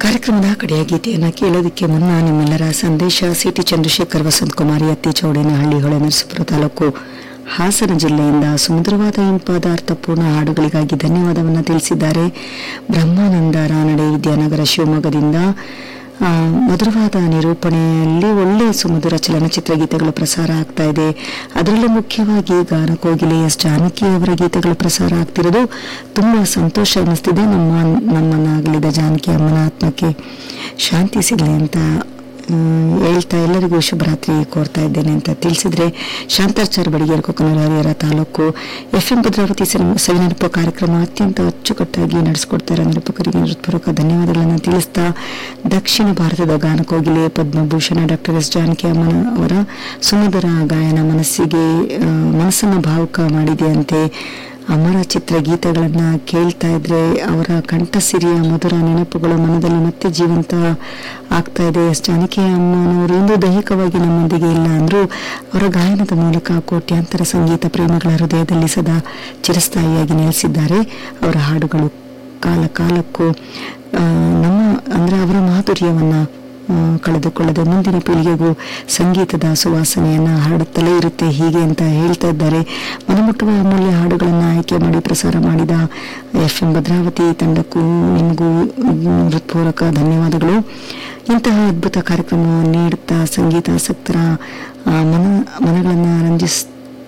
ಕಾರ್ಯಕ್ರಮದ ಕಡೆಯ ಗೀತೆಯನ್ನು ಕೇಳೋದಕ್ಕೆ ಮುನ್ನ ನಿಮ್ಮೆಲ್ಲರ ಸಂದೇಶ ಸಿಟಿ ಚಂದ್ರಶೇಖರ್ ವಸಂತ್ ಕುಮಾರಿ ಅತ್ತಿ ಚೌಡೇನಹಳ್ಳಿ ಹೊಳೆ ನರಸೀಪುರ ತಾಲೂಕು ಹಾಸನ ಜಿಲ್ಲೆಯಿಂದ ಸುಮಧುರವಾದ ಇಂಪಾದ ಅರ್ಥಪೂರ್ಣ ಹಾಡುಗಳಿಗಾಗಿ ಧನ್ಯವಾದವನ್ನು ತಿಳಿಸಿದ್ದಾರೆ ಬ್ರಹ್ಮಾನಂದ ರಾನಡೆ ವಿದ್ಯಾನಗರ ಶಿವಮೊಗ್ಗದಿಂದ ಆ, ಮಧುರವಾದ ನಿರೂಪಣೆಯಲ್ಲಿ ಒಳ್ಳೆ ಸುಮಧುರ ಚಲನಚಿತ್ರ ಗೀತೆಗಳು ಪ್ರಸಾರ ಆಗ್ತಾ ಇದೆ ಅದರಲ್ಲೂ ಮುಖ್ಯವಾಗಿ ಗಾನ ಕೋಗಿಲೆ ಎಸ್ ಜಾನಕಿ ಅವರ ಗೀತೆಗಳು ಪ್ರಸಾರ ಆಗ್ತಿರೋದು ತುಂಬಾ ಸಂತೋಷ ಅನ್ನಿಸ್ತಿದೆ ನಮ್ಮ ನಮ್ಮನ್ನಾಗಲಿದ ಜಾನಕಿ ಅಮ್ಮನ ಆತ್ಮಕ್ಕೆ ಶಾಂತಿ ಸಿಗಲಿ ಅಂತ ಹ್ಮ್, ಹೇಳ್ತಾ ಎಲ್ಲರಿಗೂ ಶುಭರಾತ್ರಿ ಕೋರ್ತಾ ಇದ್ದೇನೆ ಅಂತ ತಿಳಿಸಿದ್ರೆ ಶಾಂತಾಚಾರ್ ಬಡಿಗೇರ್ ಕೊಕ್ಕನೂರು ಹರಿಹರ ತಾಲೂಕು ಎಫ್ ಎಂ ಭದ್ರಾವತಿ ಸವಿನೆನಪು ಕಾರ್ಯಕ್ರಮ ಅತ್ಯಂತ ಅಚ್ಚುಕಟ್ಟಾಗಿ ನಡೆಸಿಕೊಡ್ತಾರೆ ನಿರೂಪಕರಿಗೆ ಹೃತ್ಪೂರ್ವಕ ಧನ್ಯವಾದಗಳನ್ನು ತಿಳಿಸ್ತಾ ದಕ್ಷಿಣ ಭಾರತದ ಗಾನಕೋಗಿಲೆ ಪದ್ಮಭೂಷಣ ಡಾಕ್ಟರ್ ಎಸ್ ಜಾನಕಿ ಅಮ್ಮನ ಅವರ ಸುಮಧುರ ಗಾಯನ ಮನಸ್ಸಿಗೆ ಆ, ಮನಸ್ಸನ್ನು ಭಾವುಕ ಮಾಡಿದೆಯಂತೆ ಅಮರ ಚಿತ್ರ ಗೀತೆಗಳನ್ನ ಕೇಳ್ತಾ ಇದ್ರೆ ಅವರ ಕಂಠಸಿರಿಯ ಮಧುರ ನೆನಪುಗಳು ಮನದಲ್ಲಿ ಮತ್ತೆ ಜೀವಂತ ಆಗ್ತಾ ಇದೆ ಎಸ್ ಜಾನಕಿ ಅಮ್ಮನವರು ಇಂದು ದೈಹಿಕವಾಗಿ ನಮ್ಮೊಂದಿಗೆ ಇಲ್ಲ ಅಂದ್ರೂ ಅವರ ಗಾಯನದ ಮೂಲಕ ಕೋಟ್ಯಾಂತರ ಸಂಗೀತ ಪ್ರೇಮಿಗಳ ಹೃದಯದಲ್ಲಿ ಸದಾ ಚಿರಸ್ಥಾಯಿಯಾಗಿ ನೆಲೆಸಿದ್ದಾರೆ ಅವರ ಹಾಡುಗಳು ಕಾಲ ಕಾಲಕ್ಕೂ ಆ, ನಮ್ಮ ಅಂದ್ರೆ ಅವರ ಮಾಧುರ್ಯವನ್ನ ಆ, ಕಳೆದುಕೊಳ್ಳದೆ ಮುಂದಿನ ಪೀಳಿಗೆಗೂ ಸಂಗೀತದ ಸುವಾಸನೆಯನ್ನ ಹರಡುತ್ತಲೇ ಇರುತ್ತೆ ಹೀಗೆ ಅಂತ ಹೇಳ್ತಾ ಇದ್ದಾರೆ ಮನಮುಟ್ಟುವ ಅಮೂಲ್ಯ ಹಾಡುಗಳನ್ನು ಆಯ್ಕೆ ಮಾಡಿ ಪ್ರಸಾರ ಮಾಡಿದ ಎಫ್ ಎಂ ಭದ್ರಾವತಿ ತಂಡಕ್ಕೂ ನಿಮಗೂ ಮ್, ಹೃತ್ಪೂರ್ವಕ ಧನ್ಯವಾದಗಳು ಇಂತಹ ಅದ್ಭುತ ಕಾರ್ಯಕ್ರಮವನ್ನು ನೀಡುತ್ತಾ ಸಂಗೀತಾಸಕ್ತರ ಆ, ಮನ ಮನಗಳನ್ನು ರಂಜಿಸ್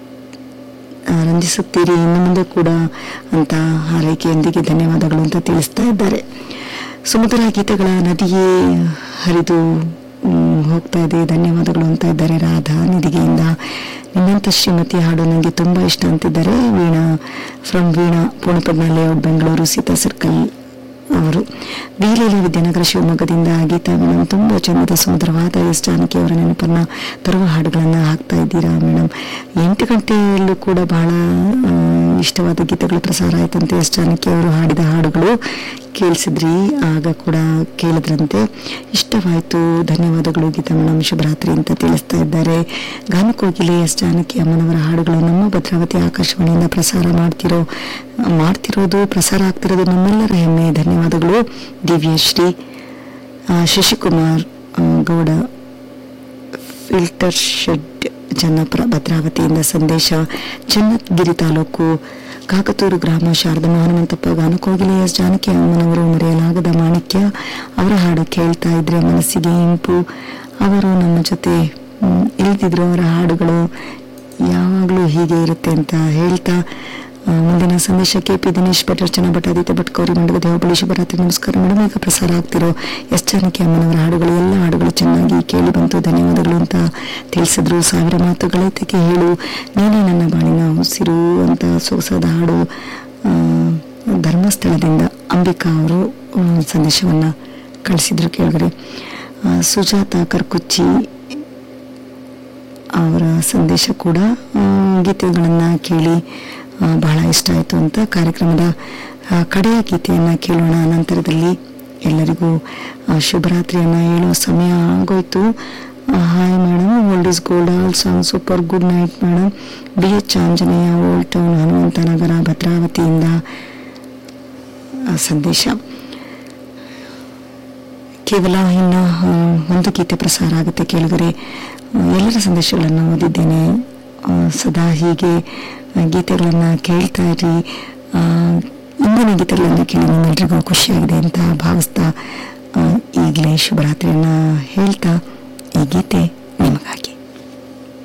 ಆ, ರಂಜಿಸುತ್ತೀರಿ ಇನ್ನು ಮುಂದೆ ಕೂಡ ಅಂತ ಹಾರೈಕೆಯೊಂದಿಗೆ ಧನ್ಯವಾದಗಳು ಅಂತ ತಿಳಿಸ್ತಾ ಇದ್ದಾರೆ ಸುಮಧುರ ಗೀತೆಗಳ ನದಿಯೇ ಹರಿದು ಮ್, ಹೋಗ್ತಾ ಇದೆ ಧನ್ಯವಾದಗಳು ಅಂತ ಇದ್ದಾರೆ ರಾಧಾ ನಿಧಿಗೆಯಿಂದ ನಿಮ್ಮಂತ ಶ್ರೀಮತಿ ಹಾಡು ನನಗೆ ತುಂಬಾ ಇಷ್ಟ ಅಂತಿದ್ದಾರೆ Veena from Veena Poornapadma layout Bengaluru Seetha circle ಅವರು ಬೀಲೇಲಿ ವಿದ್ಯಾನಗರ ಶಿವಮೊಗ್ಗದಿಂದ ಗೀತಾ ಮೇಡಮ್ ತುಂಬಾ ಚಂದದ ಸುಮಧುರವಾದ ಎಸ್ ಜಾನಕಿ ಅವರ ನೆನಪನ್ನ ತರುವ ಹಾಡುಗಳನ್ನ ಹಾಕ್ತಾ ಇದ್ದೀರಾ ಮೇಡಮ್ ಎಂಟು ಗಂಟೆಯಲ್ಲೂ ಕೂಡ ಬಹಳ ಆ, ಇಷ್ಟವಾದ ಗೀತೆಗಳು ಪ್ರಸಾರ ಆಯ್ತಂತೆ ಎಸ್ ಜಾನಕಿ ಅವರು ಹಾಡಿದ ಹಾಡುಗಳು ಕೇಳಿಸಿದ್ರಿ ಆಗ ಕೂಡ ಕೇಳಿದ್ರಂತೆ ಇಷ್ಟವಾಯಿತು ಧನ್ಯವಾದಗಳು ಗೀತಾ ಮೇಡಮ್ ಶುಭರಾತ್ರಿ ಅಂತ ತಿಳಿಸ್ತಾ ಇದ್ದಾರೆ ಗಾನಕೋಗಿಲೆ ಎಸ್ ಜಾನಕಿ ಅಮ್ಮನವರ ಹಾಡುಗಳು ನಮ್ಮ ಭದ್ರಾವತಿ ಆಕಾಶವಾಣಿಯಿಂದ ಪ್ರಸಾರ ಮಾಡ್ತಿರೋ ಮಾಡ್ತಿರೋದು ಪ್ರಸಾರ ಆಗ್ತಿರೋದು ನಮ್ಮೆಲ್ಲರ ಹೆಮ್ಮೆ ಧನ್ಯವಾದಗಳು ದಿವ್ಯಶ್ರೀ ಆ, ಶಶಿಕುಮಾರ್ ಆ, ಗೌಡ ಫಿಲ್ಟರ್ ಶೆಡ್ ಜನಪರ ಭದ್ರಾವತಿಯಿಂದ ಸಂದೇಶ ಚನ್ನಗಿರಿ ತಾಲೂಕು ಕಾಕತೂರು ಗ್ರಾಮ ಶಾರದಮ್ಮ ಹನುಮಂತಪ್ಪ ಗಾನಕೋಗಿಲೆ ಎಸ್ ಜಾನಕಿ ಅಮ್ಮನವರು ಮರೆಯಲಾಗದ ಮಾಣಿಕ್ಯ ಅವರ ಹಾಡು ಕೇಳ್ತಾ ಇದ್ರೆ ಮನಸ್ಸಿಗೆ ಇಂಪು ಅವರು ನಮ್ಮ ಜೊತೆ ಮ್, ಇಳಿದಿದ್ರು ಅವರ ಹಾಡುಗಳು ಯಾವಾಗಲೂ ಹೀಗೆ ಇರುತ್ತೆ ಅಂತ ಹೇಳ್ತಾ ಆ, ಮುಂದಿನ ಸಂದೇಶ ಕೆ ಪಿ ದಿನೇಶ್ ಭಟ್ ರಚನಾ ಭಟ್ ಆದಿತ್ಯ ಭಟ್ ಗೌರಿ ಮಂಡಗ ದೇವಬಳಿ ಶುಭರಾತ್ರಿ ನಮಸ್ಕಾರ ಮೇಡಮ್ ಈಗ ಪ್ರಸಾರ ಆಗ್ತಿರೋ ಎಸ್ ಜಾನಕಿ ಅಮ್ಮನವರ ಹಾಡುಗಳು ಎಲ್ಲ ಹಾಡುಗಳು ಚೆನ್ನಾಗಿ ಕೇಳಿ ಬಂತು ಧನ್ಯವಾದಗಳು ಅಂತ ತಿಳಿಸಿದ್ರು ಸಾವಿರ ಮಾತುಗಳೈತಕ್ಕೆ ಹೇಳು ನೀನೇ ನನ್ನ ಬಾಳಿನ ಉಸಿರು ಅಂತ ಸೊಗಸಾದ ಹಾಡು ಆ, ಧರ್ಮಸ್ಥಳದಿಂದ ಅಂಬಿಕಾ ಅವರು ಆ, ಸಂದೇಶವನ್ನ ಕಳಿಸಿದ್ರು ಕೇಳಿದ್ರೆ ಸುಜಾತ ಕರ್ಕುಚ್ಚಿ ಅವರ ಸಂದೇಶ ಕೂಡ ಆ, ಗೀತೆಗಳನ್ನು ಕೇಳಿ ಆ, ಬಹಳ ಇಷ್ಟ ಆಯಿತು ಅಂತ ಕಾರ್ಯಕ್ರಮದ ಆ, ಕಡೆಯ ಗೀತೆಯನ್ನು ಕೇಳೋಣ ನಂತರದಲ್ಲಿ ಎಲ್ಲರಿಗೂ ಆ, ಶುಭರಾತ್ರಿಯನ್ನು ಹೇಳೋ ಸಮಯ ಆಗೋಯ್ತು hi madam old is gold all song super good night madam B H Anjaneya old town Hanumanthanagar ಭದ್ರಾವತಿಯಿಂದ ಆ, ಸಂದೇಶ ಕೇವಲ ಇನ್ನು ಆ, ಒಂದು ಗೀತೆ ಪ್ರಸಾರ ಆಗುತ್ತೆ ಕೇಳಿದರೆ ಎಲ್ಲರ ಸಂದೇಶಗಳನ್ನು ಓದಿದ್ದೇನೆ ಆ, ಸದಾ ಹೀಗೆ ಆ, ಗೀತೆಗಳನ್ನು ಕೇಳ್ತಾ ಇರಿ ಆ, ಇಂದಿನ ಗೀತೆಗಳನ್ನು ಕೇಳಿ ನಿಮ್ಮೆಲ್ರಿಗೂ ಖುಷಿಯಾಗಿದೆ ಅಂತ ಭಾವಿಸ್ತಾ ಆ, ಈಗಲೇ ಶುಭರಾತ್ರಿಯನ್ನು ಹೇಳ್ತಾ ಈ ಗೀತೆ